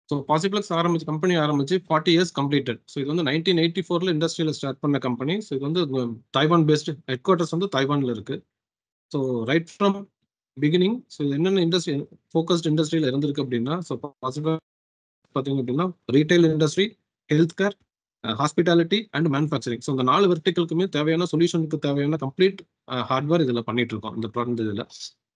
So பாசிபிளக்ஸ் ஆரம்பிச்சு company ஆரம்பிச்சு forty years completed so இது வந்து நைன்டீன் எயிட்டி ஃபோரில் இண்டஸ்ட்ரியில் ஸ்டார்ட் பண்ண கம்பெனி ஸோ இது வந்து தைவான் பேஸ்டு ஹெட் குவார்ட்டர்ஸ் வந்து தைவானில் இருக்கு so right from beginning so என்னென்ன இண்டஸ்ட்ரி ஃபோக்கஸ்ட் இண்டஸ்ட்ரியில் இருந்திருக்கு அப்படின்னா ஸோ பாசிபிள் பார்த்தீங்க அப்படின்னா retail industry health care hospitality and manufacturing so இந்த நாலு வெர்டிக்கலுக்குமே தேவையான சொல்யூஷனுக்கு தேவையான கம்ப்ளீட் ஹார்ட்வேர் இதில் பண்ணிட்டு இருக்கோம் இந்த ப்ராடக்ட் இதில்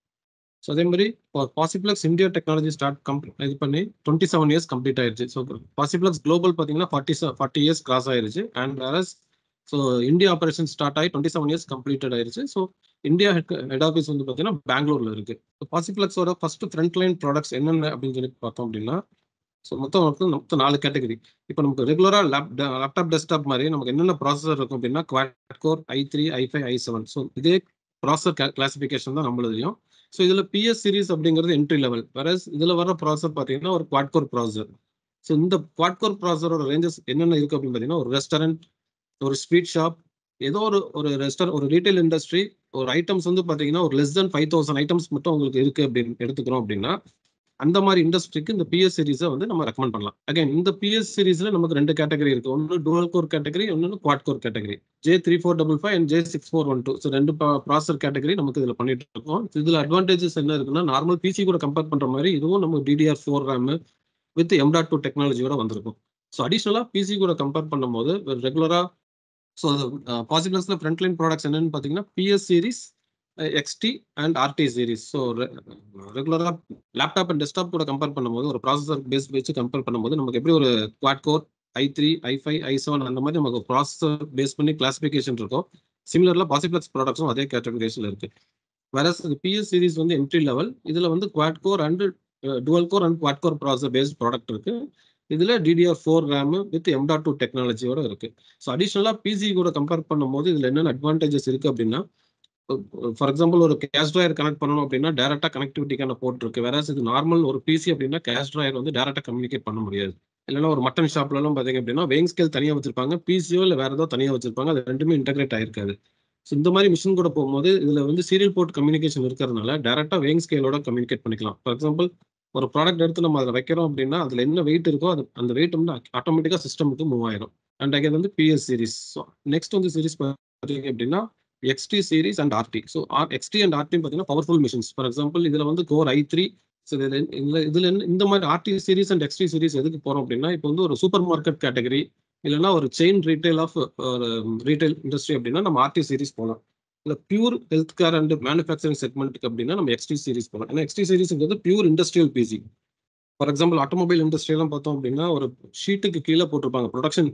ஸோ அதே மாதிரி Posiflex India technology start complete இது பண்ணி டுவெண்ட்டி செவன் இயர்ஸ் கம்ப்ளீட் ஆயிருச்சு ஸோ பாசிபிளக்ஸ் குளோபல் பார்த்தீங்கன்னா ஃபார்ட்டி ஃபார்ட்டி இயர்ஸ் கிராஸ் ஆயிருச்சு and whereas so India operation start ஆகி டுவெண்ட்டி செவன் இயர்ஸ் கம்ப்ளீட்டட் ஆயிருச்சு so India head head office வந்து பார்த்தீங்கன்னா பெங்களூர்ல இருக்கு பாசிபிளக்ஸோட ஃபர்ஸ்ட் ஃப்ரண்ட் லைன் ப்ராடக்ட்ஸ் என்னென்ன அப்படின்னு சொல்லி பார்த்தோம் அப்படின்னா ஸோ மொத்தம் மொத்தம் மொத்தம் நாலு கேட்டகரி இப்போ நமக்கு ரெகுலராக லேப் லேப்டாப் டெஸ்க்டாப் மாதிரி நமக்கு என்னென்ன ப்ராசஸர் இருக்கும் அப்படின்னா குவாட் கோர் ஐ த்ரீ ஐ ஃபைவ் ஐ செவன் ஸோ இதே ப்ராசஸர் கிளாசிஃபிகேஷன் தான் நம்மளதையும் ஸோ இதில் பிஎஸ் சீரிஸ் அப்படிங்கிறது என்ட்ரி லெவல் வேற இதில் வர ப்ராசஸர் பார்த்தீங்கன்னா ஒரு குவாட் கோர் ப்ராசஸர் ஸோ இந்த குவாட் கோர் ப்ராசஸரோட ரேஞ்சஸ் என்னென்ன இருக்கு அப்படின்னு பார்த்தீங்கன்னா ஒரு ரெஸ்டாரண்ட் ஒரு ஸ்வீட் ஷாப் ஏதோ ஒரு ஒரு ரெஸ்டாரண்ட் ஒரு ரீட்டைல் இண்டஸ்ட்ரி ஒரு ஐட்டம்ஸ் வந்து பார்த்தீங்கன்னா ஒரு less than five thousand items மட்டும் உங்களுக்கு இருக்கு அப்படின்னு எடுத்துக்கிறோம் அப்படின்னா அந்த மாதிரி இண்டஸ்ட்ரிக்கு இந்த பிஎஸ் சீரிஸை வந்து நம்ம ரெக்கமெண்ட் பண்ணலாம் அகைன் இந்த பிஎஸ் சீரிஸ்ல நமக்கு ரெண்டு கேட்டகரி இருக்கு ஒன்று டுவல் கோர் கேட்டகரி ஒன்று quad core category J three four double five and J six four one two so ரெண்டு ப்ராசர் கேட்டகரி நமக்கு இதில் பண்ணிட்டு இருக்கோம் இதில் அட்வான்டேஜஸ் என்ன இருக்குன்னா நார்மல் பிசி கூட கம்பேர் பண்ற மாதிரி இதுவும் நம்ம DDR four RAM with M dot two டெக்னாலஜியோட வந்திருக்கும் ஸோ அடிஷ்னலாக பிசி கூட கம்பேர் பண்ணும்போது ரெகுலராக ஸோ பாசிபிள்ஸ்ல ஃப்ரண்ட் லைன் ப்ராடக்ட்ஸ் என்னன்னு பார்த்தீங்கன்னா PS series XT and RT series so ரெகுலராக லேப்டாப் அண்ட் டெஸ்க்டாப் கூட கம்பேர் பண்ணும்போது ஒரு ப்ராசஸர் பேஸ் வச்சு கம்பேர் பண்ணும்போது நமக்கு எப்படி ஒரு குவாட் கோர் ஐ த்ரீ ஐ ஃபைவ் ஐ செவன் அந்த மாதிரி நமக்கு ப்ராசஸர் பேஸ் பண்ணி கிளாசிஃபிகேஷன் இருக்கும் சிமிலரில் பாசிபிளக்ஸ் ப்ராடக்ட்ஸும் அதே கேட்டகரிஸில் இருக்கு வேற பிஎஸ் சீரிஸ் வந்து என்ட்ரி லெவல் இதில் வந்து quad core and dual core and quad core processor based product இருக்கு இதில் DDR four RAM with M dot two டெக்னாலஜியோட இருக்கு ஸோ அடிஷ்னலாக பிசி கூட கம்பேர் பண்ணும்போது இதில் என்னென்ன அட்வான்டேஜஸ் இருக்கு அப்படின்னா ஃபார் எக்ஸாம்பிள் ஒரு கேஷ் ட்ராயர் கனெக்ட் பண்ணணும் அப்படின்னா டேரக்டா கனெக்டிவிட்டிக்கான போர்ட் இருக்கு வேற இது நார்மல் ஒரு பிசி அப்படின்னா கேஷ் ட்ராயர் வந்து டேரக்டா கம்யூனிகேட் பண்ண முடியாது இல்லைன்னா ஒரு மட்டன் ஷாப்ல எல்லாம் பாத்தீங்க அப்படின்னா வெயிங் ஸ்கேல் தனியா வச்சிருப்பாங்க பிசியோ இல்ல வேற ஏதோ தனியா வச்சிருப்பாங்க அது ரெண்டுமே இன்டகிரேட் ஆயிருக்காது ஸோ இந்த மாதிரி மிஷின் கூட போகும்போது இதுல வந்து சீரியல் போர்ட் கம்யூனிகேஷன் இருக்கிறதுனால டேரக்டா வெயிங் ஸ்கேலோட கம்யூனிகேட் பண்ணிக்கலாம் ஃபார் எக்ஸாம்பிள் ஒரு ப்ராடக்ட் எடுத்து நம்ம அதில் வைக்கிறோம் அப்படின்னா அதுல என்ன வெயிட் இருக்கோ அது அந்த வெயிட் வந்து ஆட்டோமேட்டிக்கா சிஸ்டமுக்கு மூவ் ஆயிரும் அண்ட் அகைன் வந்து பிஎஸ் சீரிஸ் ஸோ நெக்ஸ்ட் வந்து சீரிஸ் பார்த்தீங்க அப்படின்னா XT series and RT so R XT and RT பார்த்தீங்கன்னா பவர்ஃபுல் மிஷின்ஸ் ஃபார் எக்ஸாம்பிள் இதில் வந்து கோர் ஐ த்ரீ ஸோ இதில் இதில் இதில் இந்த மாதிரி RT series and XT series எதுக்கு போகிறோம் அப்படின்னா இப்போ வந்து ஒரு சூப்பர் மார்க்கெட் கேட்டகரி இல்லைன்னா ஒரு chain retail of retail industry அப்படின்னா நம்ம ஆர்டி சீரிஸ் போகலாம் இல்லை pure health care and manufacturing செக்மெண்ட்டுக்கு அப்படின்னா நம்ம எக்ஸ்டி சீரிஸ் போகலாம் ஏன்னா எக்ஸ்டி சீரிஸ்ங்கிறது pure industrial PC for example automobile இண்டஸ்ட்ரியெல்லாம் பார்த்தோம் அப்படின்னா ஒரு ஷீட்டுக்கு கீழே போட்டிருப்பாங்க ப்ரொடக்ஷன்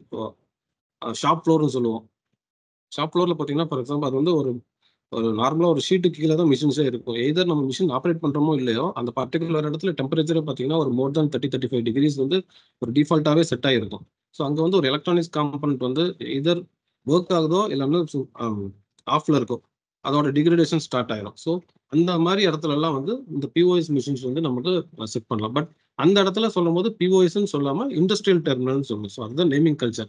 ஷாப் ஃப்ளோர்னு சொல்லுவோம் ஷாப் ஃப்ளோரில் பார்த்தீங்கன்னா ஃபார் எக்ஸாம்பிள் அது வந்து ஒரு ஒரு நார்மலாக ஒரு ஷீட்டுக்கு கீழே தான் மிஷின்ஸே இருக்கும் எதர் நம்ம மிஷின் ஆப்ரேட் பண்ணுறோமோ இல்லையோ அந்த பர்டிகுலர் இடத்துல டெம்பரேச்சர் பார்த்தீங்கன்னா ஒரு more than thirty thirty five degrees வந்து ஒரு டிஃபால்ட்டாகவே செட் ஆகிருக்கும் ஸோ அங்கே வந்து ஒரு எலக்ட்ரானிக்ஸ் காம்பனண்ட் வந்து இதர் ஒர்க் ஆகுதோ இல்லைன்னா ஆஃப்ல இருக்கும் அதோட டிகிரடேஷன் ஸ்டார்ட் ஆயிரும் ஸோ அந்த மாதிரி இடத்துல எல்லாம் வந்து இந்த பிஓஎஸ் மிஷின்ஸ் வந்து நமக்கு செட் பண்ணலாம் பட் அந்த இடத்துல சொல்லும் போது பிஓஎஸ்ன்னு சொல்லாமல் இண்டஸ்ட்ரியல் டெர்மினல்னு சொல்லணும் ஸோ அதுதான் நேமிங் கல்ச்சர்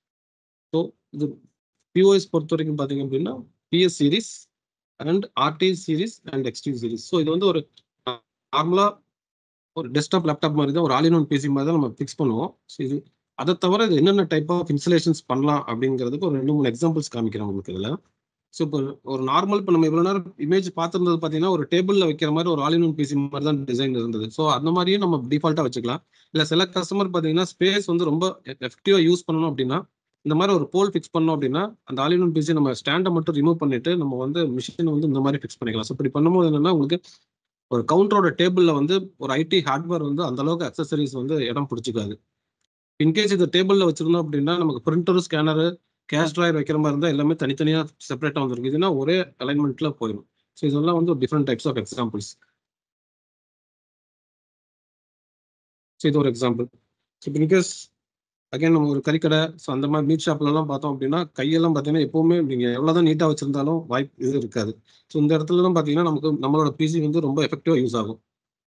ஸோ இது பிஓஎஸ் பொறுத்த வரைக்கும் பார்த்தீங்க அப்படின்னா PS series and RT series and XT series so இது வந்து ஒரு நார்மலாக ஒரு டெஸ்க்டாப் லேப்டாப் மாதிரி தான் ஒரு ஆல் இன் ஒன் பிசி மாதிரி தான் நம்ம ஃபிக்ஸ் பண்ணுவோம் ஸோ இது அதை தவிர இது என்னென்ன டைப் ஆஃப் இன்ஸ்டலேஷன்ஸ் பண்ணலாம் அப்படிங்கிறதுக்கு ஒரு ரெண்டு மூணு எக்ஸாம்பிள்ஸ் காமிக்கிறேன் உங்களுக்கு இதில் ஸோ இப்போ ஒரு நார்மல் இப்போ நம்ம இவ்வளோ நேரம் இமேஜ் பார்த்துருந்தது பார்த்தீங்கன்னா ஒரு டேபிளில் வைக்கிற மாதிரி ஒரு ஆல் இன் ஒன் பிசி மாதிரி தான் டிசைன் இருந்தது ஸோ அந்த மாதிரியும் நம்ம டிஃபால்ட்டாக வச்சுக்கலாம் இல்லை சில கஸ்டமர் பார்த்தீங்கன்னா ஸ்பேஸ் வந்து ரொம்ப எஃபெக்டிவாக யூஸ் பண்ணணும் அப்படின்னா இந்த மாதிரி ஒரு போல் ஃபிக்ஸ் பண்ணோம் அப்படின்னா அந்த ஆல் இன் ஒன் பிசி நம்ம ஸ்டாண்டை மட்டும் ரிமூவ் பண்ணிட்டு நம்ம வந்து மிஷின் வந்து இந்த மாதிரி ஃபிக்ஸ் பண்ணிக்கலாம் ஸோ இப்படி பண்ணும்போது என்னன்னா உங்களுக்கு ஒரு கவுண்டரோட டேபிளில் வந்து ஒரு ஐடி ஹார்ட்வேர் வந்து அந்த அளவுக்கு அக்சசரிஸ் வந்து இடம் பிடிச்சிக்காது இன்கேஸ் இது டேபிளில் வச்சிருந்தோம் அப்படின்னா நமக்கு பிரிண்டரு ஸ்கேனரு கேஷ் ட்ராயர் வைக்கிற மாதிரி இருந்தால் எல்லாமே தனித்தனியாக செப்பரேட்டாக வந்துருக்கு இதுனா ஒரே அலைன்மெண்ட்ல போயிடும் ஸோ இதெல்லாம் வந்து different types of examples so இது ஒரு எக்ஸாம்பிள் ஸோ இப்போ இன்கேஸ் அகைன் நம்ம ஒரு கறிக்கடை ஸோ அந்த மாதிரி மீட் ஷாப்லலாம் பார்த்தோம் அப்படின்னா கையெல்லாம் பார்த்தீங்கன்னா எப்பவுமே நீங்கள் எவ்வளோதான் நீட்டாக வச்சிருந்தாலும் வாய்ப்பு இது இருக்காது ஸோ இந்த இடத்துலலாம் பார்த்தீங்கன்னா நமக்கு நம்மளோட பிசி வந்து ரொம்ப எஃபெக்டிவாக யூஸ் ஆகும்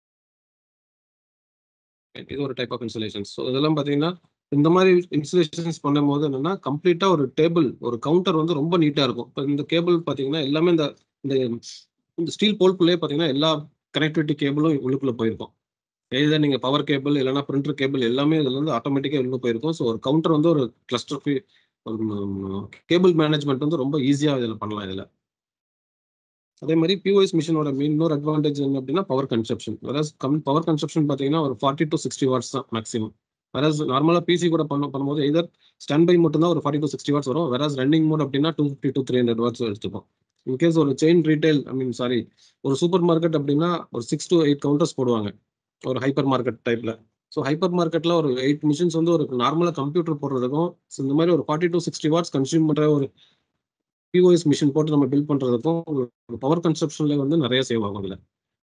இது ஒரு டைப் ஆஃப் இன்சுலேஷன்ஸ் ஸோ இதெல்லாம் பார்த்தீங்கன்னா இந்த மாதிரி இன்சுலேஷன்ஸ் பண்ணும்போது என்னன்னா கம்ப்ளீட்டா ஒரு டேபிள் ஒரு கவுண்டர் வந்து ரொம்ப நீட்டா இருக்கும் இப்போ இந்த கேபிள் பாத்தீங்கன்னா எல்லாமே இந்த இந்த இந்த ஸ்டீல் போல்குள்ளே பாத்தீங்கன்னா எல்லா கனெக்டிவிட்டி கேபிளும் உள்ளுக்குள்ள போயிருக்கும் எய்தர் நீங்க பவர் கேபிள் இல்லைன்னா பிரிண்டர் கேபிள் எல்லாமே இதுல இருந்து ஆட்டோமேட்டிக்கா உள்ள போயிருக்கும் ஸோ ஒரு கவுண்டர் வந்து ஒரு கிளஸ்டர் கேபிள் மேனேஜ்மெண்ட் வந்து ரொம்ப ஈஸியா இதுல பண்ணலாம் இதுல அதே மாதிரி பிஓஎஸ் மிஷினோட இன்னொரு அட்வான்டேஜ் என்ன அப்படின்னா பவர் கன்சப்ஷன் வேற கம் பவர் கன்சப்ஷன் பார்த்தீங்கன்னா ஒரு ஃபார்ட்டி டு சிக்ஸ்டி வாட்ஸ் தான் மேக்ஸிமம் வேற நார்மலாக பிசி கூட பண்ண பண்ணும்போது எதர் ஸ்டாண்ட் பை மட்டும் தான் ஒரு ஃபார்ட்டி டு சிக்ஸ்டி வாட்ஸ் வரும் வேற ரன்னிங் மோட் அப்படின்னா two fifty to three hundred watts எடுத்துப்போம் இன்கேஸ் ஒரு chain retail I mean sorry ஒரு சூப்பர் மார்க்கெட் அப்படின்னா ஒரு சிக்ஸ் டு எயிட் கவுண்டர்ஸ் போடுவாங்க ஒரு ஹைப்பர் மார்க்கெட் டைப்ல ஸோ ஹைப்பர் மார்க்கெட்ல ஒரு எயிட் மிஷின்ஸ் வந்து ஒரு நார்மலாக கம்ப்யூட்டர் போடுறதுக்கும் so இந்த மாதிரி ஒரு forty to sixty watts consume பண்ணுற ஒரு பிஓஎஸ் மிஷின் போட்டு நம்ம பில்ட் பண்றதுக்கும் பவர் கன்சப்ஷன்ல வந்து நிறைய சேவ் ஆகும் இதுல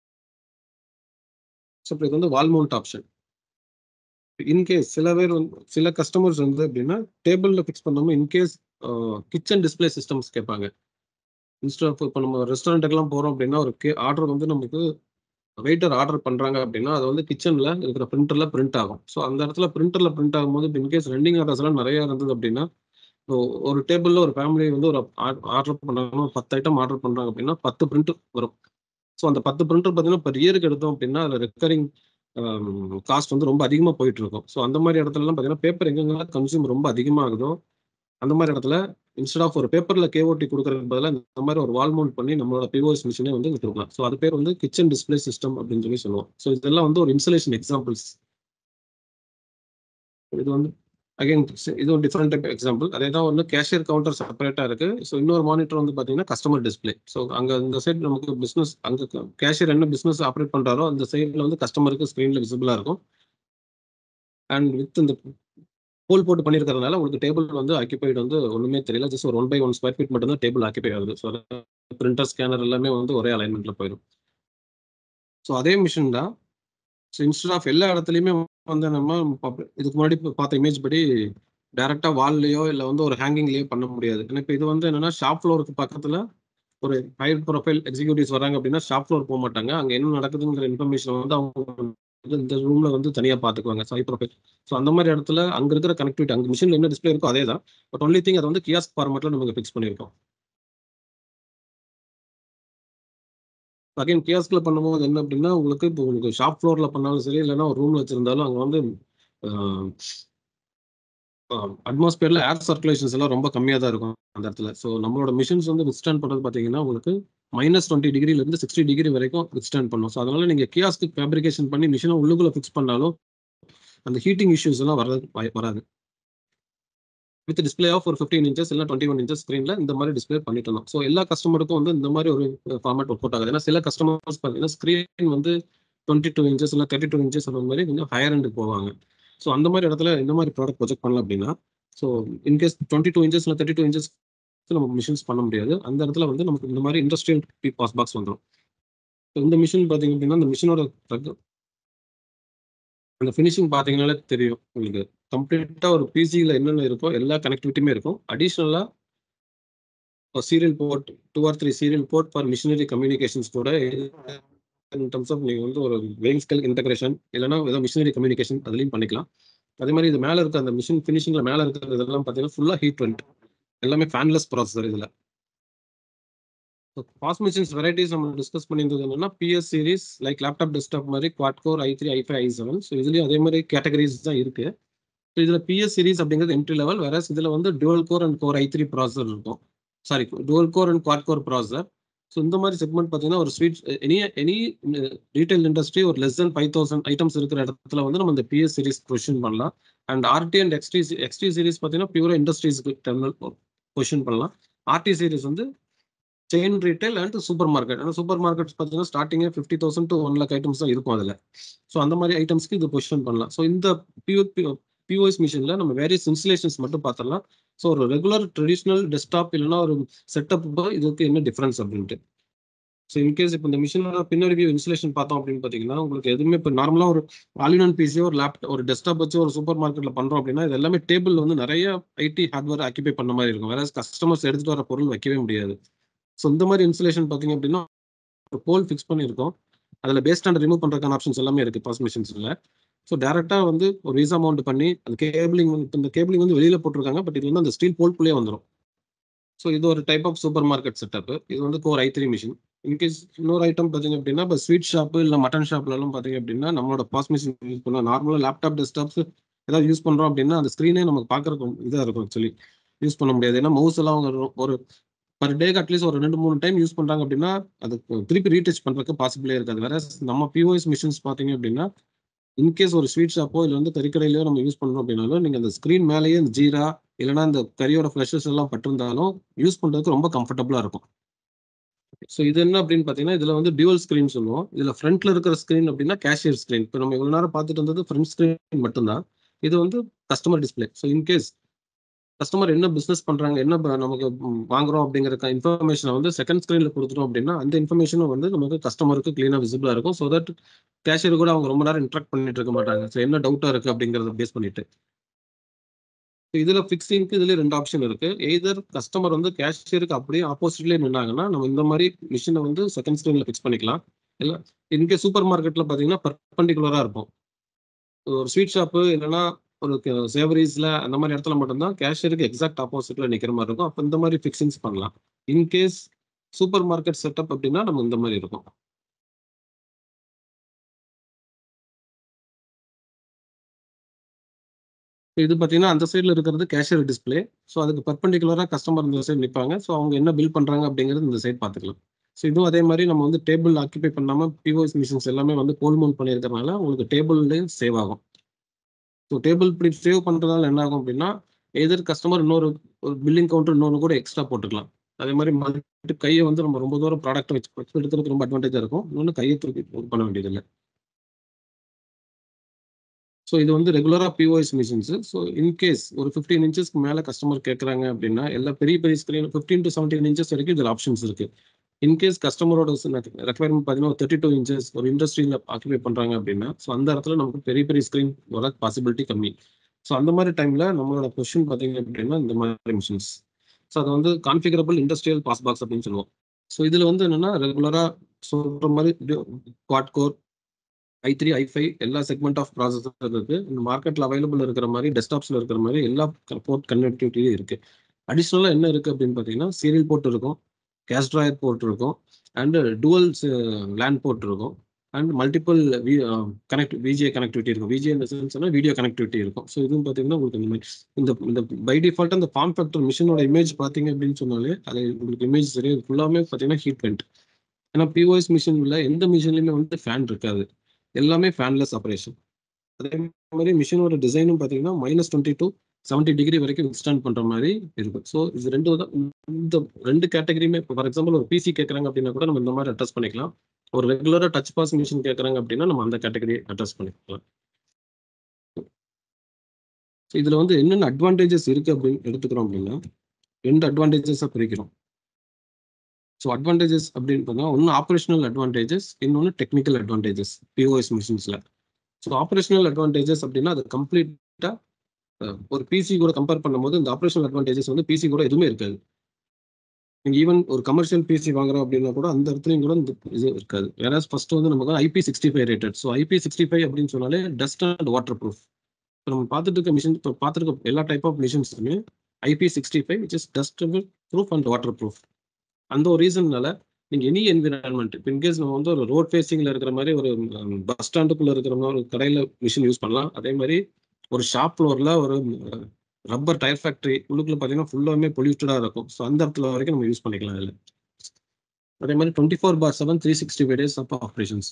ஸோ இது வந்து வால் மவுண்ட் ஆப்ஷன் இன்கேஸ் சில பேர் வந்து சில கஸ்டமர்ஸ் வந்து எப்படின்னா டேபிள்ல ஃபிக்ஸ் பண்ணாம இன்கேஸ் கிச்சன் டிஸ்பிளே சிஸ்டம்ஸ் கேட்பாங்க இன்ஸ்டா இப்போ நம்ம ரெஸ்டாரண்ட்டுக்கெல்லாம் போறோம் அப்படின்னா ஒரு கே ஆர்டர் வந்து நமக்கு வெயிட்டர் ஆர்டர் பண்றாங்க அப்படின்னா அது வந்து கிச்சன்ல இருக்கிற பிரிண்டர்ல பிரிண்ட் ஆகும் ஸோ அந்த இடத்துல பிரிண்டர்ல பிரிண்ட் ஆகும்போது இன்கேஸ் ரெண்டிங் ஆர்டர்ஸ் எல்லாம் நிறைய இருந்தது அப்படின்னா இப்போ ஒரு டேபிள்ல ஒரு ஃபேமிலி வந்து ஒரு ஆர்டர் பண்றாங்கன்னா ஒரு பத்து ஐட்டம் ஆர்டர் பண்றாங்க அப்படின்னா பத்து பிரிண்ட் வரும் ஸோ அந்த பத்து பிரிண்டர் பார்த்தீங்கன்னா இப்போ இயருக்கு எடுத்தோம் அப்படின்னா அதில் ரெக்கரிங் காஸ்ட் வந்து ரொம்ப அதிகமாக போயிட்டு இருக்கும் ஸோ அந்த மாதிரி இடத்துலலாம் பார்த்தீங்கன்னா பேப்பர் எங்கெங்கெல்லாம் கன்சியூம் ரொம்ப அதிகமாக ஆகுதோ அந்த மாதிரி இடத்துல இன்ஸ்டெட் ஆஃப் ஒரு பேப்பர்ல கேஓடி கொடுக்கறதுக்கு பதிலாக இந்த மாதிரி ஒரு வால் மவுண்ட் பண்ணி நம்மளோட பிஓஎஸ் மிஷினே வந்து கொடுக்கலாம் ஸோ அது பேர் வந்து கிச்சன் டிஸ்பிளே சிஸ்டம் அப்படின்னு சொல்லி சொல்லுவோம் ஸோ இதெல்லாம் வந்து ஒரு இன்ஸ்டலேஷன் எக்ஸாம்பிள்ஸ் இது வந்து அகைன் இது ஒரு டிஃப்ரெண்ட் டைப் எக்ஸாம்பிள் அதே தான் வந்து கேஷியர் கவுண்டர் செப்பரேட்டா இருக்கு ஸோ இன்னொரு மானிட்டர் வந்து பாத்தீங்கன்னா கஸ்டமர் டிஸ்பிளே ஸோ அங்க இந்த சைடு நமக்கு பிசினஸ் அங்க கேஷியர் என்ன பிசினஸ் ஆப்ரேட் பண்றாரோ அந்த சைடுல வந்து கஸ்டமருக்கு ஸ்க்ரீன்ல விசிபிளா இருக்கும் அண்ட் வித் இந்த ஹோல் போட்டு பண்ணியிருக்கிறதுனால உங்களுக்கு டேபிள் வந்து ஆக்கிபைடு வந்து ஒண்ணுமே தெரியல ஜஸ்ட் ஒரு one by one square feet மட்டும் தான் டேபிள் ஆக்கிபை ஆகுது ஸோ பிரிண்டர் ஸ்கேனர் எல்லாமே வந்து ஒரே அலைன்மெண்ட்ல போயிடும் ஸோ அதே மிஷின் தான் ஸோ இன்ஸ்டெட் ஆஃப் எல்லா இடத்துலையுமே வந்து நம்ம பப்- இதுக்கு முன்னாடி இப்ப பார்த்த இமேஜ் படி டைரக்டா வால்லையோ இல்லை வந்து ஒரு ஹேங்கிங்லயோ பண்ண முடியாது ஏன்னா இப்போ இது வந்து என்னன்னா ஷாப் ஃப்ளோருக்கு பக்கத்துல ஒரு ஹை ப்ரொஃபைல் எக்ஸிக்யூட்டிவ்ஸ் வராங்க அப்படின்னா ஷாப் ஃப்ளோர் போக மாட்டாங்க அங்க என்ன நடக்குதுங்கிற இன்ஃபர்மேஷன் வந்து அவங்க வந்து இந்த ரூம்ல வந்து தனியா பாத்துக்குவாங்க ஹை ப்ரொஃபைல் ஸோ அந்த மாதிரி இடத்துல அங்க இருக்கிற கனெக்டிவிட்டி அங்க மிஷின்ல என்ன டிஸ்பிளே இருக்கோ அதே தான் பட் ஒன்லி திங் அதை வந்து கியாஸ்க் ஃபார்மேட்ல நமக்கு ஃபிக்ஸ் பண்ணியிருக்கோம் அகைன் கியாஸ்க்ல பண்ணும்போது என்ன அப்படின்னா உங்களுக்கு இப்போ உங்களுக்கு ஷாப் ஃப்ளோர்ல பண்ணாலும் சரி இல்லைன்னா ஒரு ரூம்ல வச்சிருந்தாலும் அங்க வந்து அட்மாஸ்பியர்ல ஏர் சர்க்குலேஷன்ஸ் எல்லாம் ரொம்ப கம்மியாக தான் இருக்கும் அந்த இடத்துல ஸோ நம்மளோட மிஷின்ஸ் வந்து வித்ஸ்டாண்ட் பண்ணுறது பார்த்தீங்கன்னா உங்களுக்கு மைனஸ் டுவெண்ட்டி டிகிரில இருந்து சிக்ஸ்டி டிகிரி வரைக்கும் வித்ஸ்டாண்ட் பண்ணும் ஸோ அதனால நீங்க கியாஸ்க்கு ஃபேப்ரிகேஷன் பண்ணி மிஷினை உள்ளுக்குள்ள ஃபிக்ஸ் பண்ணாலும் அந்த ஹீட்டிங் இஷ்யூஸ் எல்லாம் வராது வாய்- வராது வித் டிஸ்பிளே ஆஃப் ஒரு ஃபிஃப்டீன் இன்ச்சஸ் இல்லை டுவெண்ட்டி ஒன் இன்ச்சஸ் ஸ்க்ரீனில் இந்த மாதிரி டிஸ்பிளே பண்ணிட்டு இருந்தோம் ஸோ எல்லா கஸ்டமருக்கும் வந்து இந்த மாதிரி ஒரு ஃபார்மேட் ஒர்க் அவுட் ஆகுது ஏன்னா சில கஸ்டமர்ஸ் பார்த்தீங்கன்னா ஸ்க்ரீன் வந்து டுவெண்ட்டி டூ இன்ச்சஸ் இல்லை தேர்ட்டி டூ இன்ச்சஸ் அந்த மாதிரி கொஞ்சம் ஹையர் எண்டுக்கு போவாங்க ஸோ அந்த மாதிரி இடத்துல இந்த மாதிரி ப்ராடக்ட் ப்ரொஜெக்ட் பண்ணலாம் அப்படின்னா so in case twenty two inches இல்லை தேர்ட்டி டூ இன்ச்சஸ் நம்ம மிஷின்ஸ் பண்ண முடியாது அந்த இடத்துல வந்து நமக்கு இந்த மாதிரி இண்டஸ்ட்ரியல் பி பாஸ் பாக்ஸ் வந்துடும் இந்த மிஷின் பார்த்தீங்க அப்படின்னா இந்த மிஷினோட அந்த ஃபினிஷிங் பார்த்தீங்கனாலே தெரியும் உங்களுக்கு கம்ப்ளீட்டாக ஒரு பிசியில் என்னென்ன இருக்கோ எல்லா கனெக்டிவிட்டியுமே இருக்கும் அடிஷ்னலாக serial port two or three serial port for machinery communications கூட இன் டர்ம்ஸ் ஆஃப் நீங்கள் வந்து ஒரு வெயிங் ஸ்கேல் இன்டகிரேஷன் இல்லைன்னா ஏதோ மிஷினரி கம்யூனிகேஷன் அதுலேயும் பண்ணிக்கலாம் அதே மாதிரி இது மேலே இருக்க அந்த மிஷின் ஃபினிஷிங்கில் மேலே இருக்கிறது இதெல்லாம் பார்த்தீங்கன்னா ஃபுல்லாக ஹீட் வெண்ட் எல்லாமே ஃபேன்லெஸ் ப்ராசஸர் இதில் பாஸ் மிஷின்ஸ் வெரைட்டிஸ் நம்ம டிஸ்கஸ் பண்ணியிருந்தது என்னன்னா PS series like laptop desktop மாதிரி குவாட் கோர் ஐ த்ரீ ஐ ஃபைவ் ஐ செவன் ஸோ இதுலேயும் அதே மாதிரி கேட்டகரிஸ் தான் இருக்கு ஸோ இதில் பிஎஸ் சீரிஸ் அப்படிங்கிறது என்ட்ரி லெவல் வேற இதில் வந்து dual core and core I three processor இருக்கும் sorry dual core and quad core processor so இந்த மாதிரி செக்மெண்ட் பார்த்தீங்கன்னா ஒரு sweet any any retail industry ஒரு less than five thousand items இருக்கிற இடத்துல வந்து நம்ம இந்த பிஎஸ் சீரிஸ் பொசிஷன் பண்ணலாம் and RT and XT XT series பார்த்தீங்கன்னா பியூரா இண்டஸ்ட்ரீஸ்க்கு டெர்மினல் பொசிஷன் பண்ணலாம் ஆர்டி சீரிஸ் வந்து chain retail and supermarket ஆனால் சூப்பர் மார்க்கெட்ஸ் பார்த்தீங்கன்னா ஸ்டார்டிங்கே fifty thousand to one lakh items தான் இருக்கும் அதில் ஸோ அந்த மாதிரி ஐட்டம்ஸ்க்கு இது பொசிஷன் பண்ணலாம் ஸோ இந்த பியூ பிஓஎஸ் மிஷினில் நம்ம வேரியஸ் இன்ஸ்டலேஷன்ஸ் மட்டும் பார்த்துடலாம் ஸோ ஒரு ரெகுலர் ட்ரெடிஷ்னல் டெஸ்க்டாப் இல்லைன்னா ஒரு செட்டப் இதுக்கு என்ன டிஃப்ரென்ஸ் அப்படின்ட்டு ஸோ இன்கேஸ் இப்போ இந்த மிஷினோட பின்னாடி வியூ இன்ஸ்டலேஷன் பார்த்தோம் அப்படின்னு பார்த்தீங்கன்னா உங்களுக்கு எதுவுமே இப்போ நார்மலாக ஒரு ஆலினன் பிசி ஒரு லேப்டாப் ஒரு டெஸ்க்டாப் வச்சு ஒரு சூப்பர் மார்க்கெட்டில் பண்ணுறோம் அப்படின்னா இது எல்லாமே டேபிள் வந்து நிறைய ஐடி ஹார்ட்வேர் ஆக்கிபை பண்ண மாதிரி இருக்கும் வேற கஸ்டமர்ஸ் எடுத்துகிட்டு வர பொருள் வைக்கவே முடியாது ஸோ இந்த மாதிரி இன்ஸ்டலேஷன் பார்த்தீங்க அப்படின்னா ஒரு போல் ஃபிக்ஸ் பண்ணியிருக்கோம் அதில் பேஸ் ஸ்டாண்ட் ரிமூவ் பண்ணுறதுக்கான ஆப்ஷன்ஸ் எல்லாமே இருக்குது பாஸ் மிஷின்ஸில் ஸோ டேரெக்டாக வந்து ஒரு ரீசா மவுண்ட் பண்ணி அந்த கேபிளிங் வந்து இந்த கேபிளிங் வந்து வெளியில் போட்டிருக்காங்க பட் இது வந்து அந்த ஸ்டீல் போல்குள்ளேயே வந்துடும் ஸோ இது ஒரு type of supermarket setup இது வந்து கோர் ஐ த்ரீ மிஷின் இன்கேஸ் இன்னொரு ஐட்டம் பார்த்தீங்க அப்படின்னா இப்போ ஸ்வீட் ஷாப்பு இல்லை மட்டன் ஷாப்லலாம் பார்த்தீங்க அப்படின்னா நம்மளோட பாஸ் மிஷின் யூஸ் பண்ணோம் நார்மலாக லேப்டாப் டெஸ்க்டாப்ஸ் ஏதாவது யூஸ் பண்ணுறோம் அப்படின்னா அந்த ஸ்க்ரீனே நமக்கு பார்க்குறதுக்கு இதாக இருக்கும் ஆக்சுவலி யூஸ் பண்ண முடியாது ஏன்னா மவுஸ் எல்லாம் அவங்க ரொ- ஒரு பர் டேக்கு அட்லீஸ்ட் ஒரு ரெண்டு மூணு டைம் யூஸ் பண்ணுறாங்க அப்படின்னா அது திருப்பி ரீடச் பண்ணுறதுக்கு பாசிபிளே இருக்காது வேற நம்ம பிஓஎஸ் மிஷின்ஸ் பார்த்தீங்க அப்படின்னா இன்கேஸ் ஒரு ஸ்வீட் ஷாப்போ இல்லை வந்து கறிக்கடையிலையோ நம்ம யூஸ் பண்ணுறோம் அப்படின்னாலும் நீங்கள் அந்த ஸ்க்ரீன் மேலேயே இந்த ஜீரா இல்லைன்னா இந்த கறியோட ஃப்ளஷஸ் எல்லாம் பட்டிருந்தாலும் யூஸ் பண்ணுறதுக்கு ரொம்ப கம்ஃபர்டபுளாக இருக்கும் ஸோ இது என்ன அப்படின்னு பார்த்தீங்கன்னா இதில் வந்து டியூவல் ஸ்க்ரீன் சொல்லுவோம் இதில் ஃப்ரண்ட்ல இருக்கிற ஸ்க்ரீன் அப்படின்னா கேஷியர் ஸ்க்ரீன் இப்போ நம்ம இவ்வளோ நேரம் பார்த்துட்டு இருந்தது ஃப்ரண்ட் ஸ்க்ரீன் மட்டும்தான் இது வந்து customer display so in case customer என்ன பிஸ்னஸ் பண்றாங்க என்ன ப- நமக்கு ம், வாங்குறோம் அப்படிங்கிற இன்ஃபர்மேஷனை வந்து செகண்ட் ஸ்க்ரீன்ல கொடுத்துட்டோம் அப்படின்னா அந்த இன்ஃபர்மேஷனும் வந்து நமக்கு கஸ்டமருக்கு கிளீனாக விசிபிளா இருக்கும் ஸோ தட் கேஷியர் கூட அவங்க ரொம்ப நேரம் இன்ட்ராக்ட் பண்ணிட்டு இருக்க மாட்டாங்க ஸோ என்ன டவுட்டா இருக்கு அப்படிங்கறத பேஸ் பண்ணிட்டு So இதுல ஃபிக்ஸிங்க்கு இதுல ரெண்டு ஆப்ஷன் இருக்கு எய்தர் கஸ்டமர் வந்து கேஷியருக்கு அப்படியே ஆப்போசிட்லேயே நின்னாங்கன்னா நம்ம இந்த மாதிரி மிஷினை வந்து செகண்ட் ஸ்க்ரீன்ல ஃபிக்ஸ் பண்ணிக்கலாம் இல்லை இன்கே சூப்பர் மார்க்கெட்ல பார்த்தீங்கன்னா பர்பண்டிகுலரா இருக்கும் ஒரு ஸ்வீட் ஷாப்பு இல்லைன்னா ஒரு சேவரிஸ்ல அந்த மாதிரி இடத்துல மட்டும்தான் கேஷியருக்கு எக்ஸாக்ட் ஆப்போசிட்ல நிக்கிற மாதிரி இருக்கும் அப்போ இந்த மாதிரி ஃபிக்ஸிங்ஸ் பண்ணலாம் இன்கேஸ் சூப்பர் மார்க்கெட் செட்டப் அப்படின்னா நம்ம இந்த மாதிரி இருக்கும் இது பார்த்தீங்கன்னா அந்த சைடில் இருக்கிறது கேஷியர் டிஸ்ப்ளே ஸோ அதுக்கு பர்பண்டிகுலராக கஸ்டமர் இந்த சைடு நிற்பாங்க ஸோ அவங்க என்ன பில் பண்ணுறாங்க அப்படிங்கிறது இந்த சைடு பார்த்துக்கலாம் ஸோ இதுவும் அதே மாதிரி நம்ம வந்து டேபிள் ஆக்கிபை பண்ணாமல் பிஓஎஸ் மிஷின்ஸ் எல்லாமே வந்து கோல்மோல் பண்ணியிருக்கறனால உங்களுக்கு டேபிள்லேயும் சேவ் ஆகும் ஸோ டேபிள் இப்படி சேவ் பண்ணுறதால என்ன ஆகும் அப்படின்னா எதிர் கஸ்டமர் இன்னொரு ஒரு பில்லிங் கவுண்டர் இன்னொன்று கூட எக்ஸ்ட்ரா போட்டுக்கலாம் அதே மாதிரி மறுபடியும் கையை வந்து நம்ம ரொம்ப தூரம் ப்ராடக்ட் வச்சு வச்சு எடுக்கிறதுக்கு ரொம்ப அட்வான்டேஜாக இருக்கும் இன்னொன்று கையை தூக்கி இது பண்ண வேண்டியதில்லை ஸோ இது வந்து ரெகுலராக பிஓஎஸ் மிஷின்ஸ் ஸோ இன்கேஸ் ஒரு ஃபிஃப்டீன் இன்ச்சஸ்க்கு மேலே கஸ்டமர் கேட்குறாங்க அப்படின்னா எல்லா பெரிய பெரிய screen fifteen to seventeen inches வரைக்கும் இதில் ஆப்ஷன்ஸ் இருக்கு இன்கேஸ் கஸ்டமரோட ரெக்குவயர்மெண்ட் பார்த்தீங்கன்னா தேர்ட்டி டூ இன்ச்சஸ் ஒரு இண்டஸ்ட்ரியில் ஆக்கிபை பண்ணுறாங்க அப்படின்னா ஸோ அந்த இடத்துல நமக்கு பெரிய பெரிய ஸ்க்ரீன் வர பாசிபிலிட்டி கம்மி ஸோ அந்த மாதிரி டைமில் நம்மளோட கொஷின் பார்த்தீங்க அப்படின்னா இந்த மாதிரி மிஷின்ஸ் ஸோ அது வந்து கான்ஃபிகரபிள் இண்டஸ்ட்ரியல் பாஸ் பாக்ஸ் அப்படின்னு சொல்லுவோம் ஸோ இதில் வந்து என்னன்னா ரெகுலராக சொல்கிற மாதிரி குவாட் கோர் ஐ த்ரீ ஐ ஃபைவ் எல்லா செக்மெண்ட் ஆஃப் ப்ராசஸர் இருக்கு இந்த மார்க்கெட்ல அவைலபிள் இருக்கிற மாதிரி டெஸ்க்டாப்ஸ்ல இருக்கிற மாதிரி எல்லா போர்ட் கனெக்டிவிட்டியும் இருக்கு அடிஷ்னலாக என்ன இருக்கு அப்படின்னு பார்த்தீங்கன்னா சீரியல் போர்ட் இருக்கும் கேஸ் ட்ராயர் போர்ட் இருக்கும் அண்ட் டுவல் லேண்ட் போர்ட் இருக்கும் and multiple V connect VGA connectivity இருக்கும் விஜிஏ இந்த சென்ஸ்னா வீடியோ கனெக்டிவிட்டி இருக்கும் ஸோ இதுவும் பார்த்தீங்கன்னா உங்களுக்கு இந்த மாதிரி இந்த இந்த பை டிஃபால்ட் அந்த ஃபார்ம் ஃபேக்டர் மிஷினோட இமேஜ் பார்த்தீங்க அப்படின்னு சொன்னாலே அது உங்களுக்கு இமேஜ் சரி ஃபுல்லாமே பார்த்தீங்கன்னா ஹீட் பெயிண்ட் ஏன்னா பிஓஎஸ் மிஷின்ல எந்த மிஷின்லையுமே வந்து ஃபேன் இருக்காது எல்லாமே ஃபேன்லெஸ் ஆப்ரேஷன் அதே மாதிரி மிஷினோட டிசைனும் பார்த்தீங்கன்னா minus twenty to seventy degree வரைக்கும் எக்ஸ்டெண்ட் பண்ற மாதிரி இருக்கும் ஸோ இது ரெண்டு தான் இந்த ரெண்டு கேட்டகரியுமே ஃபார் எக்ஸாம்பிள் ஒரு பிசி கேட்குறாங்க அப்படின்னா கூட நம்ம இந்த மாதிரி அட்ரஸ் பண்ணிக்கலாம் ஒரு ரெகுலராக டச் பாஸ் மிஷின் கேட்குறாங்க அப்படின்னா நம்ம அந்த கேட்டகரி அட்ரஸ் பண்ணிக்கலாம் ஸோ இதில் வந்து என்னென்ன அட்வான்டேஜஸ் இருக்கு அப்படின்னு எடுத்துக்கிறோம் அப்படின்னா ரெண்டு அட்வான்டேஜஸாக பிரிக்கிறோம் ஸோ அட்வான்டேஜஸ் அப்படின்னு பார்த்தா ஒன்று ஆப்ரேஷனல் அட்வான்டேஜஸ் இன்னொன்று டெக்னிக்கல் அட்வான்டேஜஸ் பிஓஎஸ் மிஷின்ஸில் ஸோ ஆப்ரேஷனல் அட்வான்டேஜஸ் அப்படின்னா அது கம்ப்ளீட்டாக ஒரு பிசி கூட கம்பேர் பண்ணும்போது இந்த ஆப்ரேஷனல் அட்வான்டேஜஸ் வந்து பிசி கூட எதுவுமே இருக்காது நீங்கள் ஈவன் ஒரு கமர்ஷியல் பிசி வாங்குறோம் அப்படின்னா கூட அந்த இடத்துலையும் கூட இந்த இது இருக்காது வேற ஃபர்ஸ்ட் வந்து நமக்கு IP sixty five rated so IP sixty five அப்படின்னு சொன்னாலே டஸ்ட் அண்ட் வாட்டர் ப்ரூஃப் இப்போ நம்ம பார்த்துட்டு இருக்க மிஷின் இப்போ பார்த்துருக்க எல்லா டைப் ஆஃப் மிஷின்ஸுமே IP sixty five which is dustproof and waterproof அந்த ஒரு ரீசன்னால நீங்க எனி என்விரான்மெண்ட் இப்போ இன்கேஸ் நம்ம வந்து ஒரு ரோட் ஃபேஸிங்ல இருக்கிற மாதிரி ஒரு பஸ் ஸ்டாண்டுக்குள்ள இருக்கிற மாதிரி ஒரு கடையில மிஷின் யூஸ் பண்ணலாம் அதே மாதிரி ஒரு ஷாப் ஃப்ளோர்ல ஒரு ரப்பர் டயர் ஃபேக்டரி உள்ளுக்குள்ள பார்த்தீங்கன்னா ஃபுல்லாமே பொல்யூட்டடா இருக்கும் ஸோ அந்த இடத்துல வரைக்கும் நம்ம யூஸ் பண்ணிக்கலாம் அதில் அதே மாதிரி twenty four by seven three sixty five days of operations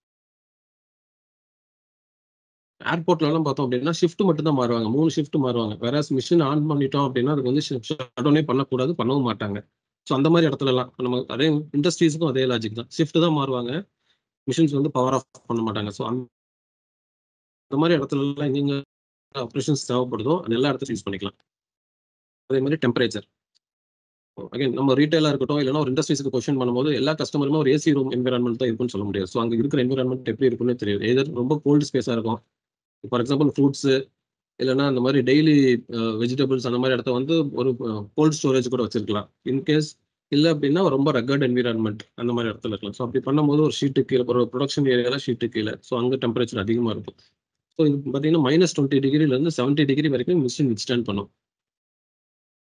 ஏர்போர்ட்லலாம் பார்த்தோம் அப்படின்னா ஷிஃப்ட் மட்டும் தான் மாறுவாங்க மூணு ஷிஃப்ட் மாறுவாங்க வேற மிஷின் ஆன் பண்ணிட்டோம் அப்படின்னா அதுக்கு வந்து ஷட்டவுனே பண்ணக்கூடாது பண்ணவும் மாட்டாங்க ஸோ அந்த மாதிரி இடத்துலலாம் நம்ம அதே இண்டஸ்ட்ரீஸுக்கும் அதே லாஜிக் தான் ஷிஃப்ட் தான் மாறுவாங்க மிஷின்ஸ் வந்து பவர் ஆஃப் பண்ண மாட்டாங்க ஸோ அந்த மாதிரி இடத்துலலாம் எங்கெங்க ஆப்ரேஷன்ஸ் தேவைப்படுதோ அது எல்லா இடத்துலையும் யூஸ் பண்ணிக்கலாம் அதே மாதிரி டெம்பரேச்சர் அகைன் நம்ம ரீட்டைலாக இருக்கட்டும் இல்லைனா ஒரு இண்டஸ்ட்ரீஸ்க்கு கொஸ்டின் பண்ணும்போது எல்லா கஸ்டமருமே ஒரு ஏசி ரூம் என்விரான்மெண்ட் தான் இருக்குன்னு சொல்ல முடியாது ஸோ அங்கே இருக்கிற என்விரான்மெண்ட் எப்படி இருக்குன்னு தெரியும் எதர் ரொம்ப கோல்டு ஸ்பேஸாக இருக்கும் ஃபார் எக்ஸாம்பிள் ஃப்ரூட்ஸு இல்லைன்னா இந்த மாதிரி டெய்லி வெஜிடபிள்ஸ் அந்த மாதிரி இடத்த வந்து ஒரு கோல்ட் ஸ்டோரேஜ் கூட வச்சிருக்கலாம் இன்கேஸ் இல்லை அப்படின்னா ரொம்ப ரக்கட் என்விரான்மெண்ட் அந்த மாதிரி இடத்துல இருக்கலாம் ஸோ அப்படி பண்ணும்போது ஒரு ஷீட்டு கீழே ஒரு ப்ரொடக்ஷன் ஏரியாவில் ஷீட்டு கீழே ஸோ அங்கே டெம்பரேச்சர் அதிகமாக இருக்கும் ஸோ இது பார்த்தீங்கன்னா மைனஸ் டுவெண்ட்டி டிகிரிலேருந்து செவன்ட்டி டிகிரி வரைக்கும் மிஷின் வித்ஸ்டாண்ட் பண்ணும்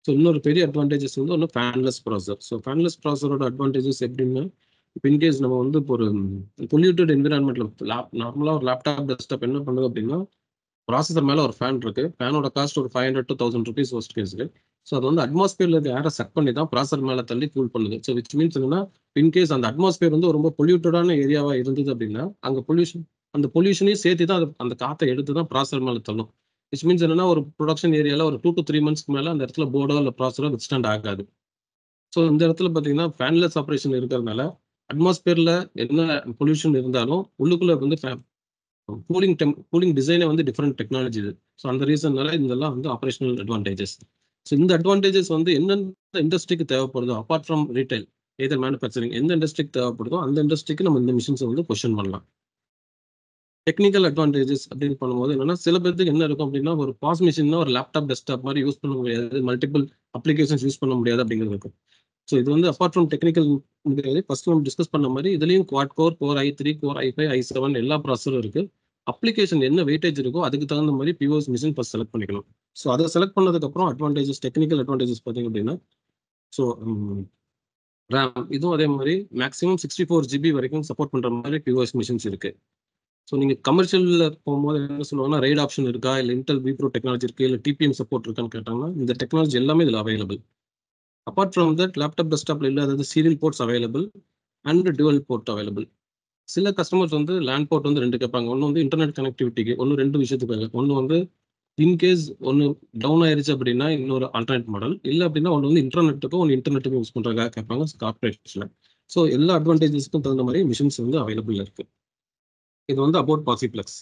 ஸோ இன்னொரு பெரிய அட்வான்டேஜஸ் வந்து ஒன்று ஃபேன்லெஸ் ப்ராசர் ஸோ ஃபேன்லெஸ் ப்ராசரோட அட்வான்டேஜஸ் எப்படின்னா இப்போ இன்கேஸ் நம்ம வந்து இப்போ ஒரு பொல்யூட்டட் என்விரான்மெண்ட்ல லேப் நார்மலாக ஒரு லேப்டாப் டெஸ்க்டாப் என்ன பண்ணுது அப்படின்னா ப்ராசஸர் மேலே ஒரு ஃபேன் இருக்கு ஃபேனோட காஸ்ட் ஒரு five hundred to thousand rupees ஒஸ்ட் கேஸ்க்கு ஸோ அது வந்து அட்மாஸ்பியர்ல இருக்க ஏரை செக் பண்ணி தான் ப்ராசர் மேலே தள்ளி கூல் பண்ணுது ஸோ விச் மீன்ஸ் என்னன்னா இன்கேஸ் அந்த அட்மாஸ்பியர் வந்து ரொம்ப பொல்யூட்டடான ஏரியாவா இருந்தது அப்படின்னா அங்கே பொல்யூஷன் அந்த பொல்யூஷனையும் சேர்த்து தான் அது அந்த காற்றை எடுத்து தான் ப்ராசர் மேலே தள்ளும் விச் மீன்ஸ் என்னன்னா ஒரு ப்ரொடக்ஷன் ஏரியாவில் ஒரு டூ டு த்ரீ மந்த்ஸ்க்கு மேலே அந்த இடத்துல போர்டோ இல்லை ப்ராசரோ வித்ஸ்டாண்ட் ஆகாது ஸோ இந்த இடத்துல பார்த்தீங்கன்னா ஃபேன்லெஸ் ஆப்ரேஷன் இருக்கிறதுனால அட்மாஸ்பியர்ல என்ன பொல்யூஷன் இருந்தாலும் உள்ளுக்குள்ள வந்து கூலிங் டெம் கூலிங் டிசைனே வந்து டிஃப்ரெண்ட் டெக்னாலஜி இது ஸோ அந்த ரீசன்னால இதெல்லாம் வந்து ஆப்ரேஷனல் அட்வான்டேஜஸ் ஸோ இந்த அட்வான்டேஜஸ் வந்து எந்தெந்த இண்டஸ்ட்ரிக்கு தேவைப்படுதோ apart from retail either manufacturing எந்த இண்டஸ்ட்ரிக்கு தேவைப்படுதோ அந்த இண்டஸ்ட்ரிக்கு நம்ம இந்த மிஷின்ஸை வந்து கொஷன் பண்ணலாம் டெக்னிக்கல் அட்வான்டேஜஸ் அப்படின்னு பண்ணும்போது என்னன்னா சில பேருக்கு என்ன இருக்கும் அப்படின்னா ஒரு பாஸ் மிஷின்னா ஒரு லேப்டாப் டெஸ்க்டாப் மாதிரி யூஸ் பண்ண முடியாது மல்டிபிள் அப்ளிகேஷன்ஸ் யூஸ் பண்ண முடியாது அப்படிங்கிறது இருக்கும் ஸோ இது வந்து அப்பார்ட் ஃப்ரம் டெக்னிக்கல் முடியாது ஃபர்ஸ்ட் நம்ம டிஸ்கஸ் பண்ண மாதிரி இதுலயும் quad core core I three core I five I seven எல்லா ப்ராசரும் இருக்கு அப்ளிகேஷன் என்ன வெயிட்டேஜ் இருக்கோ அதுக்கு தகுந்த மாதிரி பிஓஎஸ் மிஷின் ஃபர்ஸ்ட் செலக்ட் பண்ணிக்கணும் ஸோ அதை செலக்ட் பண்ணதுக்கப்புறம் அட்வான்டேஜஸ் டெக்னிக்கல் அட்வான்டேஜஸ் பார்த்தீங்க அப்படின்னா ஸோ ரேம் இதுவும் அதே மாதிரி மேக்ஸிமம் சிக்ஸ்டி ஃபோர் ஜிபி வரைக்கும் சப்போர்ட் பண்ணுற மாதிரி பிஓஎஸ் மிஷின்ஸ் இருக்கு ஸோ நீங்கள் கமர்ஷியலில் போகும்போது என்ன சொல்லுவாங்கன்னா ரைட் ஆப்ஷன் இருக்கா இல்லை இன்டெல் விப்ரோ டெக்னாலஜி இருக்கு இல்லை டிபிஎம் சப்போர்ட் இருக்கான்னு கேட்டாங்கன்னா இந்த டெக்னாலஜி எல்லாமே இதில் available apart from that laptop டெஸ்க்டாப்ல இல்லாதது serial ports available and dual port available சில கஸ்டமர்ஸ் வந்து லேண்ட் போர்ட் வந்து ரெண்டு கேட்பாங்க ஒன்று வந்து இன்டர்நெட் கனெக்டிவிட்டிக்கு ஒன்று ரெண்டு விஷயத்துக்காக ஒன்று வந்து இன்கேஸ் ஒன்று டவுன் ஆயிருச்சு அப்படின்னா இன்னொரு ஆல்டர்னேட் மாடல் இல்லை அப்படின்னா ஒன்று வந்து இன்டர்நெட்டுக்கும் ஒன்று இன்டர்நெட்டுக்கும் யூஸ் பண்ணுறதுக்காக கேட்பாங்க கார்பரேஷனில் ஸோ எல்லா அட்வான்டேஜஸ்க்கும் தகுந்த மாதிரி மிஷின்ஸ் வந்து அவைலபிள் இருக்கு இது வந்து அபவுட் பாசிப்ளெக்ஸ்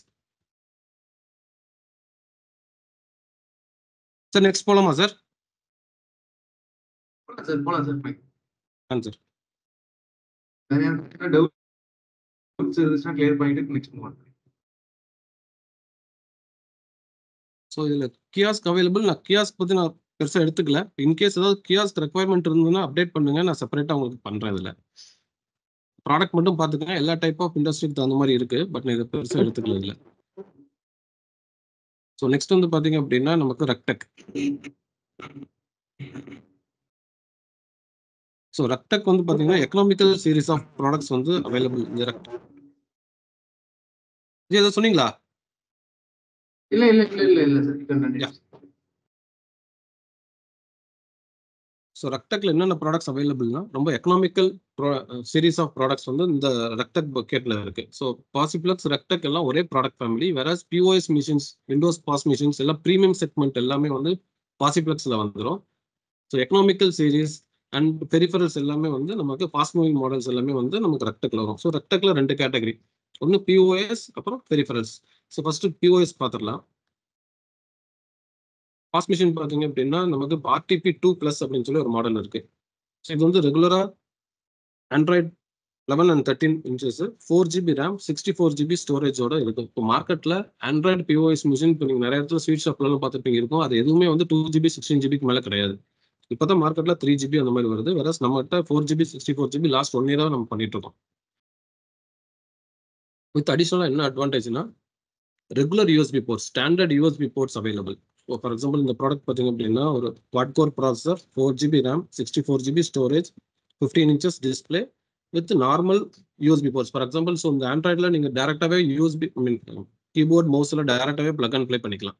சார் நெக்ஸ்ட் போலாமா சார் சார் போலாம் சார் fine. ஆன்சர் வேற யாருக்காவது doubts இருந்துச்சுன்னா clear பண்ணிட்டு next move on. ஸோ இதில் கியாஸ்க் அவைலபிள் நான் கியாஸ்க் பற்றி நான் பெருசாக எடுத்துக்கல இன்கேஸ் ஏதாவது கியாஸ்க் ரெக்குவயர்மெண்ட் இருந்ததுன்னா அப்டேட் பண்ணுங்க நான் செப்பரேட்டாக உங்களுக்கு பண்ணுறேன் இதில் ப்ராடக்ட் மட்டும் பார்த்துக்கங்க எல்லா டைப் ஆஃப் இண்டஸ்ட்ரிக்கு தகுந்த மாதிரி இருக்கு பட் நான் இதை பெருசாக எடுத்துக்கல இதில் ஸோ நெக்ஸ்ட் வந்து பார்த்தீங்க அப்படின்னா நமக்கு ரெக்டெக் ஸோ ரெக்டெக் வந்து பார்த்தீங்கன்னா எக்கனாமிக்கல் சீரிஸ் ஆஃப் ப்ராடக்ட்ஸ் வந்து அவைலபிள் இந்த ரெக்டெக் இது ஏதோ சொன்னீங்களா இல்ல இல்ல இல்ல இல்ல இல்ல sir you can continue. Yeah. So ரெக்டெக்ல என்னென்ன ப்ராடக்ட்ஸ் அவைலபிள்னா ரொம்ப எக்கனாமிக்கல் சீரிஸ் ஆஃப் ப்ராடக்ட்ஸ் வந்து இந்த ரெக்டெக் பக்கெட்ல இருக்கு ஸோ பாசிப்ளக்ஸ் ரெக்டெக் எல்லாம் ஒரே ப்ராடக்ட் ஃபேமிலி வேற POS machines Windows POS machines எல்லாம் ப்ரீமியம் செக்மெண்ட் எல்லாமே வந்து பாசிப்ளக்ஸ்ல வந்துடும் so economical series and peripherals எல்லாமே வந்து நமக்கு ஃபாஸ்ட் மூவிங் மாடல்ஸ் எல்லாமே வந்து நமக்கு ரெக்டெக்ல வரும் ஸோ ரெக்டெக்ல ரெண்டு கேட்டகரி ஒன்று பிஓஎஸ் அப்புறம் பெரிஃபரல்ஸ் ஸோ ஃபர்ஸ்ட் பிஓஎஸ் பார்த்துடலாம் பாஸ் மிஷின் பார்த்தீங்க அப்படின்னா நமக்கு ஆர்டிபி டூ ப்ளஸ் அப்படின்னு சொல்லி ஒரு மாடல் இருக்கு ஸோ இது வந்து ரெகுலராக Android eleven and thirteen inches four GB RAM sixty four GB ஸ்டோரேஜோட இருக்கும் இப்போ மார்க்கெட்டில் ஆண்ட்ராய்டு பிஓஎஸ் மிஷின் இப்போ நீங்கள் நிறைய இடத்துல ஸ்வீட் ஷாப்லாம் பார்த்துருப்பீங்க இருக்கும் அது எதுவுமே வந்து டூ ஜிபி சிக்ஸ்டீன் ஜிபிக்கு மேலே கிடையாது இப்போ தான் மார்க்கெட்டில் த்ரீ ஜிபி அந்த மாதிரி வருது வேற நம்மகிட்ட four GB sixty four GB last one இயராக நம்ம பண்ணிட்டு இருக்கோம் வித் அடிஷனலாக என்ன அட்வான்டேஜ்னா regular USB ports standard USB ports available so for example இந்த ப்ராடக்ட் பார்த்தீங்க அப்படின்னா ஒரு quad core processor four GB RAM sixty four GB storage fifteen inches display with normal USB ports for example so இந்த ஆண்ட்ராய்டில் நீங்கள் டேரெக்டாகவே USB ஐ மீன் keyboard மவுஸில் டேரெக்டாகவே ப்ளக் அண்ட் ப்ளே பண்ணிக்கலாம்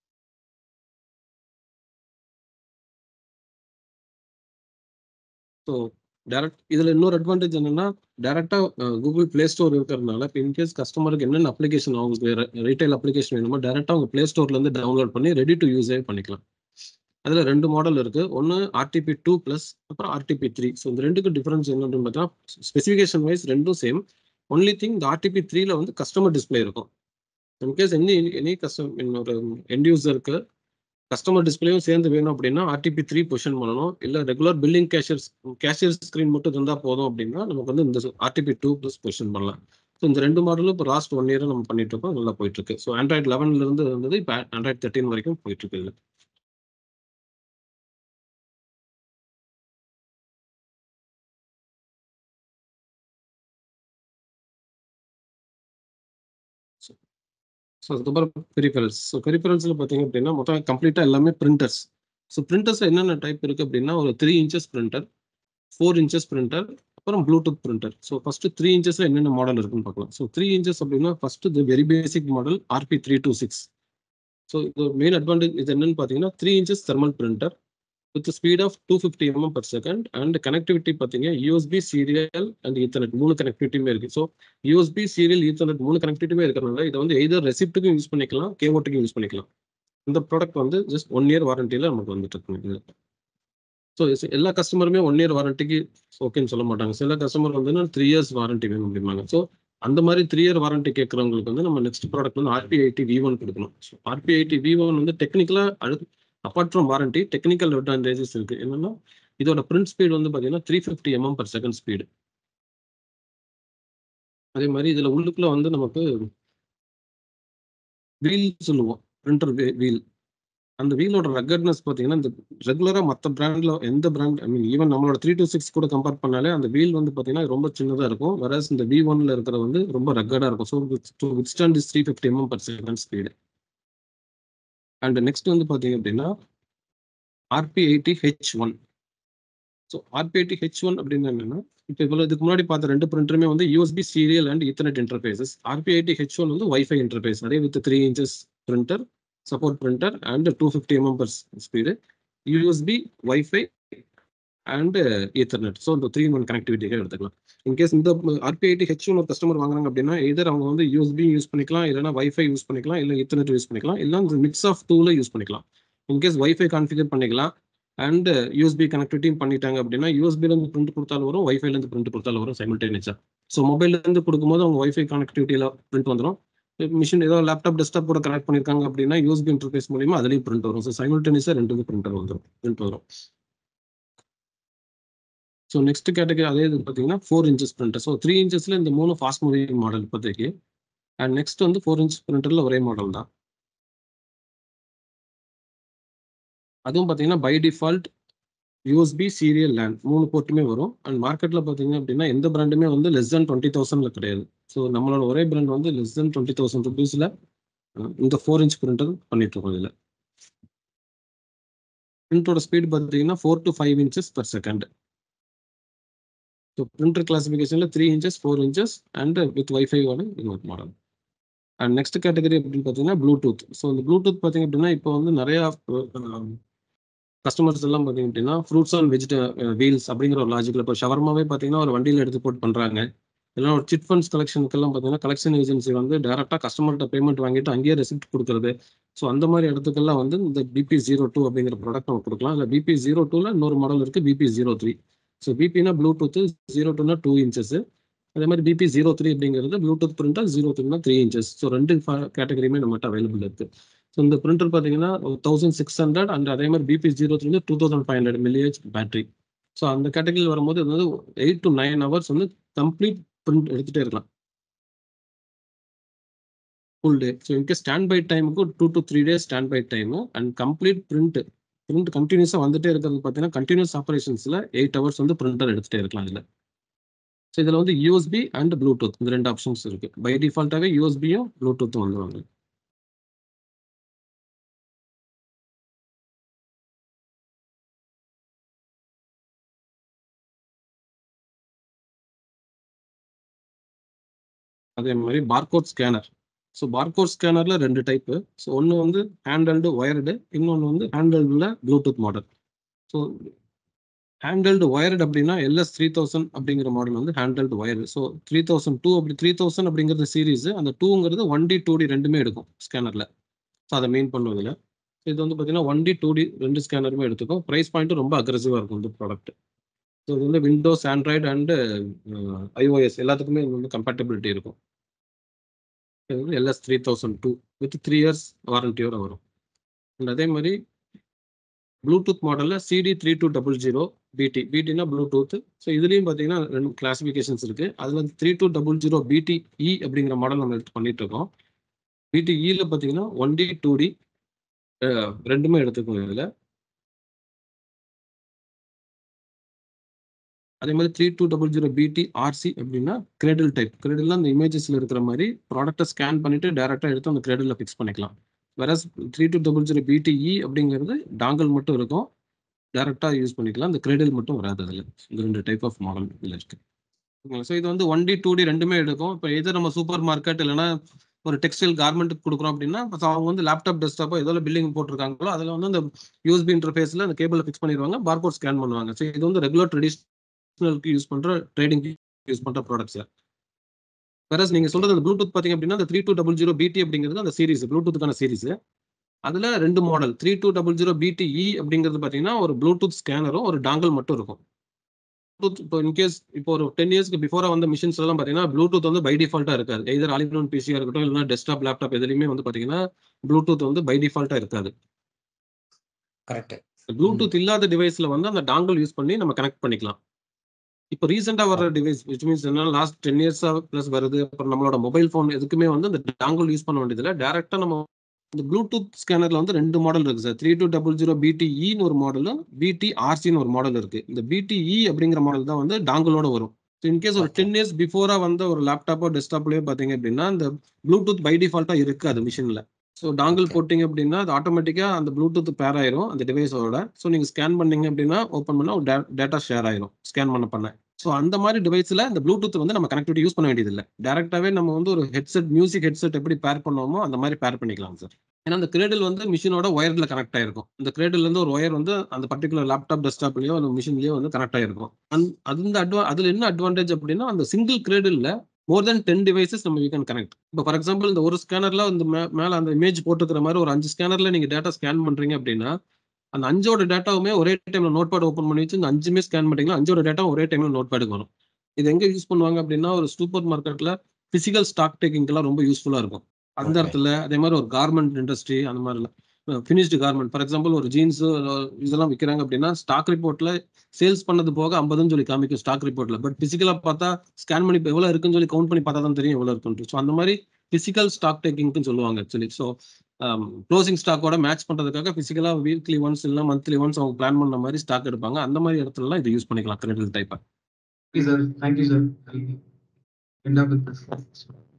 ஸோ டேரக்ட் இதில் இன்னொரு அட்வான்டேஜ் என்னன்னா டேரெக்டாக கூகுள் ப்ளே ஸ்டோர் இருக்கிறதுனால இப்போ இன்கேஸ் கஸ்டமருக்கு என்னென்ன அப்ளிகேஷன் அவங்களுக்கு ரீட்டைல் அப்ளிகேஷன் வேணுமோ டேரெக்டாக அவங்க ப்ளே ஸ்டோர்லேருந்து டவுன்லோட் பண்ணி ரெடி டு யூஸே பண்ணிக்கலாம் அதில் ரெண்டு மாடல் இருக்குது ஒன்று ஆர்டிபி டூ ப்ளஸ் அப்புறம் ஆர்டிபி த்ரீ ஸோ இந்த ரெண்டுக்கு டிஃபரன்ஸ் என்ன அப்படின்னு பார்த்தா ஸ்பெசிஃபிகேஷன் வைஸ் ரெண்டும் சேம் ஒன்லி திங் இந்த ஆர்டிபி த்ரீல வந்து கஸ்டமர் டிஸ்பிளே இருக்கும் இன்கேஸ் எனி எனி கஸ்டம் ஒரு எண்ட் யூசருக்கு கஸ்டமர் டிஸ்பிளேயும் சேர்ந்து வேணும் அப்படின்னா ஆர்டிபி த்ரீ பொசிஷன் பண்ணணும் இல்லை regular billing cashier cashier screen மட்டும் இருந்தால் போதும் அப்படின்னா நமக்கு வந்து இந்த ஆர்டிபி டூ ப்ளஸ் பொசிஷன் பண்ணலாம் ஸோ இந்த ரெண்டு மாடலும் இப்போ லாஸ்ட் ஒன் இயர் நம்ம பண்ணிட்டு இருக்கோம் நல்லா போயிட்டு இருக்கு ஸோ ஆண்ட்ராய்ட் லெவன்ல இருந்து இருந்தது இப்போ ஆண்ட்ராய்ட் தேர்ட்டின் வரைக்கும் போயிட்டு இருக்கு இதுல ஸோ அதுக்கப்புறம் பெரிஃபரல்ஸ் ஸோ பெரிஃபரல்ஸில் பார்த்தீங்க அப்படின்னா மொத்தம் கம்ப்ளீட்டாக எல்லாமே பிரிண்டர்ஸ் ஸோ பிரிண்டர்ஸ் என்னென்ன டைப் இருக்கு அப்படின்னா ஒரு three inches printer four inches printer அப்புறம் Bluetooth printer so first three இன்ச்சஸ்ல என்னென்ன மாடல் இருக்குன்னு பார்க்கலாம் ஸோ த்ரீ இன்ச்சஸ் அப்படின்னா first the very basic model RP three two six so இது மெயின் அட்வான்டேஜ் இது என்னன்னு பார்த்தீங்கன்னா three inches thermal printer with speed of two fifty MM per second and connectivity பார்த்தீங்க யூஎஸ்பி சீரியல் அண்ட் ஈத்தர்நெட் மூணு கனெக்டிவிட்டியுமே இருக்கு so USB serial ethernet மூணு கனெக்டிவிட்டியுமே இருக்கிறனால இதை வந்து எய்தர் ரெசிப்ட்டுக்கும் யூஸ் பண்ணிக்கலாம் கேவோட்டுக்கும் யூஸ் பண்ணிக்கலாம் இந்த ப்ராடக்ட் வந்து ஜஸ்ட் ஒன் இயர் வாரண்டியில் நமக்கு வந்துட்டு இருக்குங்க ஸோ எல்லா கஸ்டமருமே ஒன் இயர் வாரண்டிக்கு ஓகேன்னு சொல்ல மாட்டாங்க சில கஸ்டமர் வந்து த்ரீ இயர்ஸ் வாரண்டி வேணும் அப்படிம்பாங்க ஸோ அந்த மாதிரி த்ரீ இயர் வாரண்டி கேட்குறவங்களுக்கு வந்து நம்ம நெக்ஸ்ட் ப்ராடக்ட் வந்து ஆர்பி ஐடி வி ஒன் கொடுக்கணும் so RP ID V one வந்து டெக்னிக்கலாக அடுத்து apart from warranty technical advantages இருக்கு என்னன்னா இதோட பிரிண்ட் ஸ்பீட் வந்து பார்த்தீங்கன்னா three fifty MM per second speed அதே மாதிரி இதில் உள்ளுக்குள்ள வந்து நமக்கு வீல் சொல்லுவோம் பிரிண்டர் வீல் அந்த வீலோட ரக்கட்னஸ் பார்த்தீங்கன்னா இந்த ரெகுலராக மற்ற பிராண்டில் எந்த பிராண்ட் ஐ மீன் ஈவன் நம்மளோட த்ரீ டூ சிக்ஸ் கூட கம்பேர் பண்ணாலே அந்த வீல் வந்து பார்த்தீங்கன்னா ரொம்ப சின்னதாக இருக்கும் வரஸ் இந்த வி ஒன்ல இருக்கிற வந்து ரொம்ப ரக்கடாக இருக்கும் so to withstand is three fifty MM per second speed and next வந்து பார்த்தீங்க அப்படின்னா RP eighty H one so RP eighty H one அப்படின்னு என்னன்னா இப்போ இவ்வளோ இதுக்கு முன்னாடி பார்த்த ரெண்டு பிரிண்டருமே வந்து USB serial and Ethernet interfaces RP eighty H one வந்து வைஃபை இன்டர்ஃபேஸ் அதே with three inches printer support printer and two fifty MM per speed USB WiFi and Ethernet so இந்த த்ரீ ஒன் கனெக்டிவிட்டியாக எடுத்துக்கலாம் இன்கேஸ் இந்த RP ID H one ஒரு customer வாங்குறாங்க அப்படின்னா எதர் அவங்க வந்து யூஎஸ்பி யூஸ் பண்ணிக்கலாம் இல்லைனா வைஃபை யூஸ் பண்ணிக்கலாம் இல்லை ஈத்தர்நெட் யூஸ் பண்ணிக்கலாம் இல்லை இந்த மிக்ஸ் ஆஃப் டூல யூஸ் பண்ணிக்கலாம் இன்கேஸ் வைஃபை கான்ஃபிகர் பண்ணிக்கலாம் அண்ட் யூஎஸ்பி கனெக்டிவிட்டியும் பண்ணிட்டாங்க அப்படின்னா யூஎஸ்பிலேருந்து பிரிண்ட் கொடுத்தாலும் வரும் வைஃபைலேருந்து பிரிண்ட் கொடுத்தாலும் வரும் சைமில்டேனியஸாக ஸோ மொபைல்லேருந்து கொடுக்கும்போது அவங்க வைஃபை கனெக்டிவிட்டியில் பிரிண்ட் வந்துடும் மிஷின் ஏதோ லேப்டாப் டெஸ்க்டாப் கூட கனெக்ட் பண்ணிருக்காங்க அப்படின்னா யூஎஸ்பி இன்டர்ஃபேஸ் மூலியமா அதுலயும் பிரிண்ட் வரும் ஸோ சைமல்டேனியஸா ரெண்டு பிரிண்டர் வந்துடும் பிரிண்ட் வரும் ஸோ நெக்ஸ்ட் கேட்டகரி அதே இது பார்த்தீங்கன்னா four inches printer so three இன்ச்சஸ்ல இந்த மூணு ஃபாஸ்ட் மூவிங் மாடல் இப்போதைக்கு அண்ட் நெக்ஸ்ட் வந்து ஃபோர் இன்ச் பிரிண்டர்ல ஒரே மாடல் தான் அதுவும் பார்த்தீங்கன்னா by default USB serial LAN மூணு போர்ட்டுமே வரும் அண்ட் மார்க்கெட்ல பார்த்தீங்க அப்படின்னா எந்த பிராண்டுமே வந்து லெஸ் தென் டுவெண்ட்டி தௌசண்ட்ல கிடையாது ஸோ நம்மளோட ஒரே பிராண்ட் வந்து லெஸ் தென் டுவெண்ட்டி தௌசண்ட் ருபீஸ்ல இந்த ஃபோர் இன்ச் பிரிண்டர் பண்ணிட்டு இருக்கோம் இதில் பிரிண்டோட ஸ்பீட் பார்த்தீங்கன்னா four to five inches per second so printer கிளாசிஃபிகேஷனில் three inches four inches and with வைஃபைவோட இன்னொரு மாடல் அண்ட் நெக்ஸ்ட் கேட்டகரி அப்படின்னு பார்த்தீங்கன்னா ப்ளூடூத் ஸோ இந்த ப்ளூடூத் பார்த்தீங்க அப்படின்னா இப்போ வந்து நிறையா கஸ்டமர்ஸ் எல்லாம் பார்த்தீங்க அப்படின்னா ஃப்ரூட்ஸ் அண்ட் வெஜிட வீல்ஸ் அப்படிங்கிற ஒரு லாஜிக்கில் இப்போ ஷவர்மாவே பார்த்தீங்கன்னா ஒரு வண்டியில் எடுத்து போட்டு பண்ணுறாங்க இல்லைனா ஒரு சிட் ஃபண்ட்ஸ் கலெக்ஷனுக்கெல்லாம் பார்த்தீங்கன்னா கலெக்ஷன் ஏஜென்சி வந்து டேரெக்டாக கஸ்டமர்கிட்ட பேமெண்ட் வாங்கிட்டு அங்கேயே ரெசிப்ட் கொடுக்குறது ஸோ அந்த மாதிரி இடத்துக்கெல்லாம் வந்து இந்த பிபி ஜீரோ டூ அப்படிங்கிற ப்ராடக்ட் நம்ம கொடுக்கலாம் இல்லை பிபி ஜீரோ டூவில் இன்னொரு மாடல் இருக்குது பிபி ஜீரோ த்ரீ ஸோ பிபினா ப்ளூடூத் ஜீரோ டூனா டூ இன்ச்சஸ் அதே மாதிரி பிபி ஜீரோ த்ரீ அப்படிங்கிறது ப்ளூடூத் பிரிண்டர் ஜீரோ த்ரீனா த்ரீ இன்ச்சஸ் ஸோ ரெண்டு கேட்டகரியுமே நம்மகிட்ட அவைலபிள் இருக்குது ஸோ இந்த பிரிண்டர் பார்த்தீங்கன்னா தௌசண்ட் சிக்ஸ் ஹண்ட்ரட் அண்ட் அதே மாதிரி BP zero three two thousand five hundred mileage battery so அந்த கேட்டகரியில் வரும்போது இது வந்து எயிட் டு நைன் ஹவர்ஸ் வந்து கம்ப்ளீட் பிரிண்ட் எடுத்துகிட்டே இருக்கலாம் full day so in case stand by டைமுக்கு two to three days stand by time and complete print print கண்டினியூஸாக வந்துட்டே இருக்கிறது பார்த்தீங்கன்னா கண்டினியூஸ் ஆப்ரேஷன்ஸில் எயிட் ஹவர்ஸ் வந்து பிரிண்டர் எடுத்துகிட்டே இருக்கலாம் இதில் ஸோ இதில் வந்து யூஎஸ்பி அண்ட் ப்ளூடூத் இந்த ரெண்டு ஆப்ஷன்ஸ் இருக்கு பை டிஃபால்ட்டாகவே யூஎஸ்பியும் ப்ளூடூத்தும் வந்துருவாங்க அதே மாதிரி பார்கோட் ஸ்கேனர் ஸோ பார்கோட் ஸ்கேனர்ல ரெண்டு டைப்பு ஸோ ஒன்று வந்து ஹேண்டல்டு ஒயர்டு இன்னொன்று வந்து ஹேண்டல்டில் Bluetooth model so handheld wired அப்படின்னா எல்எஸ் த்ரீ தௌசண்ட் அப்படிங்கிற மாடல் வந்து handheld wired so three thousand two அப்படி த்ரீ தௌசண்ட் அப்படிங்கிறது சீரீஸ் அந்த டூங்கிறது ஒன் டி டூ டி ரெண்டுமே எடுக்கும் ஸ்கேனரில் ஸோ அதை மெயின் பண்ணுவதில் இது வந்து பார்த்தீங்கன்னா ஒன் டி டூ டி ரெண்டு ஸ்கேனருமே எடுத்துக்கும் ப்ரைஸ் பாயிண்ட்டும் ரொம்ப அக்ரெசிவாக இருக்கும் இந்த ப்ராடக்ட் ஸோ இது வந்து விண்டோஸ் ஆண்ட்ராய்டு அண்டு ஐஓஎஸ் எல்லாத்துக்குமே இது வந்து கம்பேட்டபிலிட்டி இருக்கும் இது வந்து LS three thousand two with three years வாரண்டியோட வரும் அண்ட் அதே மாதிரி ப்ளூடூத் மாடலில் CD three two double zero BT பிடினா ப்ளூடூத் ஸோ இதுலேயும் பார்த்தீங்கன்னா ரெண்டு கிளாசிஃபிகேஷன்ஸ் இருக்கு அதில் வந்து த்ரீ டூ டபுள் ஜீரோ பிடி இ அப்படிங்கிற மாடல் நம்ம எடுத்து பண்ணிட்டு இருக்கோம் பிடி இயில் பார்த்தீங்கன்னா ஒன் டி டூ டி ரெண்டுமே எடுத்துக்கோங்க இதில் அதே மாதிரி three two double zero BT RC அப்படின்னா கிரெடில் டைப் கிரெடில் அந்த இமேஜஸ்ல இருக்கிற மாதிரி ப்ராடக்ட்டை ஸ்கேன் பண்ணிட்டு டேரெக்டாக எடுத்து அந்த கிரெடில் ஃபிக்ஸ் பண்ணிக்கலாம் வேற three two double zero BTE அப்படிங்கிறது டாங்கல் மட்டும் இருக்கும் டைரக்டா யூஸ் பண்ணிக்கலாம் இந்த கிரெடில் மட்டும் வராது அதில் இந்த ரெண்டு டைப் ஆஃப் மாடல் இதில் இருக்கு ஸோ இது வந்து ஒன் டி டூ டி ரெண்டுமே எடுக்கும் இப்போ எது நம்ம சூப்பர் மார்க்கெட் இல்லைன்னா ஒரு டெக்ஸ்டைல் கார்மெண்ட்டுக்கு கொடுக்குறோம் அப்படின்னா இப்போ அவங்க வந்து லேப்டாப் டெஸ்க்டாப்போ ஏதோ பில்லிங் போட்டிருக்காங்களோ அதில் வந்து அந்த யூஎஸ்பி இன்டர்ஃபேஸில் அந்த கேபிளை ஃபிக்ஸ் பண்ணிடுவாங்க பார்கோட் ஸ்கேன் பண்ணுவாங்க ஸோ இது வந்து ரெகுலர் ட்ரெடிஷ்னலுக்கு யூஸ் பண்ணுற ட்ரேடிங் யூஸ் பண்ணுற ப்ராடக்ட்ஸ் வேற நீங்க சொல்றது அந்த ப்ளூடூத் பாத்தீங்க அப்படின்னா அந்த த்ரீ டூ டபுள் ஜீரோ பிடி அப்படிங்கிறது அந்த சீரிஸ் ப்ளூடூத்துக்கான சீரிஸ் அதுல ரெண்டு model three two double zero BTE அப்படிங்கிறது பாத்தீங்கன்னா ஒரு ப்ளூடூத் ஸ்கேனரும் ஒரு டாங்கல் மட்டும் இருக்கும் ப்ளூடூத் இப்போ இன்கேஸ் இப்போ ஒரு டென் இயர்ஸ்க்கு பிஃபோரா வந்த மிஷின்ஸ் எல்லாம் பாத்தீங்கன்னா ப்ளூடூத் வந்து பை டிஃபால்ட்டா இருக்காது எதர் ஆலினோன் பிசியா இருக்கட்டும் இல்லைன்னா டெஸ்க்டாப் லேப்டாப் எதுலையுமே வந்து பாத்தீங்கன்னா ப்ளூடூத் வந்து பை டிஃபால்ட்டா இருக்காது கரெக்ட் ப்ளூடூத் இல்லாத டிவைஸ்ல வந்து அந்த டாங்கல் யூஸ் பண்ணி நம்ம கனெக்ட் பண்ணிக்கலாம் இப்போ ரீசெண்டா வர டிவைஸ் விச் மீன்ஸ் என்ன லாஸ்ட் டென் இயர்ஸா பிளஸ் வருது அப்புறம் நம்மளோட மொபைல் ஃபோன் எதுக்குமே வந்து அந்த டாங்கல் யூஸ் பண்ண வேண்டியதில்லை டேரக்டா நம்ம இந்த ப்ளூடூத் ஸ்கேனர்ல வந்து ரெண்டு மாடல் இருக்கு sir three two double zero பிடிஇன்னு ஒரு மாடலும் பிடி ஆர்சின்னு ஒரு மாடல் இருக்கு இந்த பிடிஇ அப்படிங்கிற மாடல் தான் வந்து டாங்கலோட வரும் ஸோ இன்கேஸ் ஒரு Okay. டென் இயர்ஸ் பிஃபோரா வந்த ஒரு லேப்டாப்போ டெஸ்க்டாப்லயோ பாத்தீங்க அப்படின்னா இந்த ப்ளூடூத் பை டிஃபால்ட்டா இருக்காது மிஷின்ல ஸோ டாங்கிள் Okay. போட்டிங்க அப்படின்னா அது ஆட்டோமேட்டிக்கா அந்த ப்ளூடூத் பேர் ஆயிரும் அந்த டிவைஸோட ஸோ நீங்க ஸ்கேன் பண்ணீங்க அப்படின்னா ஓப்பன் பண்ணா ஒரு டேட்டா ஷேர் ஆயிரும் ஸ்கேன் பண்ண பண்ண ஸோ அந்த மாதிரி டிவைஸ்ல இந்த ப்ளூடூத் வந்து நம்ம கனெக்டிவிட்டி யூஸ் பண்ண வேண்டியதில்லை டேரக்டாவே நம்ம வந்து ஒரு ஹெட்செட் மியூசிக் ஹெட்செட் எப்படி பேர் பண்ணுவோமோ அந்த மாதிரி பேர் பண்ணிக்கலாம் சார் ஏன்னா அந்த கிரேடில் வந்து மிஷினோட ஒயர்ல கனெக்ட் ஆயிருக்கும் இந்த கிரேடில் இருந்து ஒரு ஒயர் வந்து அந்த பர்டிகுலர் லேப்டாப் டெஸ்க்டாப்லயோ அந்த மிஷின்லயோ வந்து கனெக்ட் ஆயிருக்கும் அந்த அந்த அட்வா அதுல என்ன அட்வான்டேஜ் அப்படின்னா அந்த single cradle more than ten devices நம்ம யூ கேன் கனெக்ட் இப்போ ஃபார் எக்ஸாம்பிள் இந்த ஒரு ஸ்கேனர்ல இந்த மே- மேல அந்த இமேஜ் போட்டுக்கிற மாதிரி ஒரு அஞ்சு ஸ்கேனர்ல நீங்க டேட்டா ஸ்கேன் பண்றீங்க அப்படின்னா அந்த அஞ்சோட டேட்டாவுமே ஒரே டைம்ல நோட் பேட் ஓப்பன் பண்ணி வச்சு இந்த அஞ்சுமே ஸ்கேன் பண்ணீங்கன்னா அஞ்சோட டேட்டா ஒரே டைம்ல நோட் பேடுக்கு வரும் இது எங்க யூஸ் பண்ணுவாங்க அப்படின்னா ஒரு சூப்பர் மார்க்கெட்ல பிசிக்கல் ஸ்டாக் டேக்கிங்லாம் ரொம்ப யூஸ்ஃபுல்லா இருக்கும் அந்த Okay. இடத்துல அதே மாதிரி ஒரு கார்மெண்ட் இண்டஸ்ட்ரி அந்த மாதிரி ஃபினிஷ்டு கார்மெண்ட் ஃபார் எக்ஸாம்பிள் ஒரு ஜீன்ஸ் இதெல்லாம் விற்கிறாங்க அப்படின்னா ஸ்டாக் ரிப்போர்ட்ல சேல்ஸ் பண்ணது போக ஐம்பதுன்னு சொல்லி காமிக்கும் ஸ்டாக் ரிப்போர்ட்ல பட் பிசிக்கலா பார்த்தா ஸ்கேன் பண்ணி இப்போ எவ்வளவு இருக்குன்னு சொல்லி கவுண்ட் பண்ணி பார்த்தா தான் தெரியும் எவ்வளவு இருக்குன்னு ஸோ அந்த மாதிரி பிசிக்கல் ஸ்டாக் டேக்கிங்னு சொல்லுவாங்க ஆக்சுவலி ஸோ க்ளோசிங் ஸ்டாக்கோட மேட்ச் பண்றதுக்காக பிசிக்கலா வீக்லி ஒன்ஸ் இல்லைன்னா மந்த்லி ஒன்ஸ் அவங்க பிளான் பண்ண மாதிரி ஸ்டாக் எடுப்பாங்க அந்த மாதிரி இடத்துலலாம் இது யூஸ் பண்ணிக்கலாம் கிரெடிட் டைப்பை Okay, sir. Thank you, sir. I'll end up with this.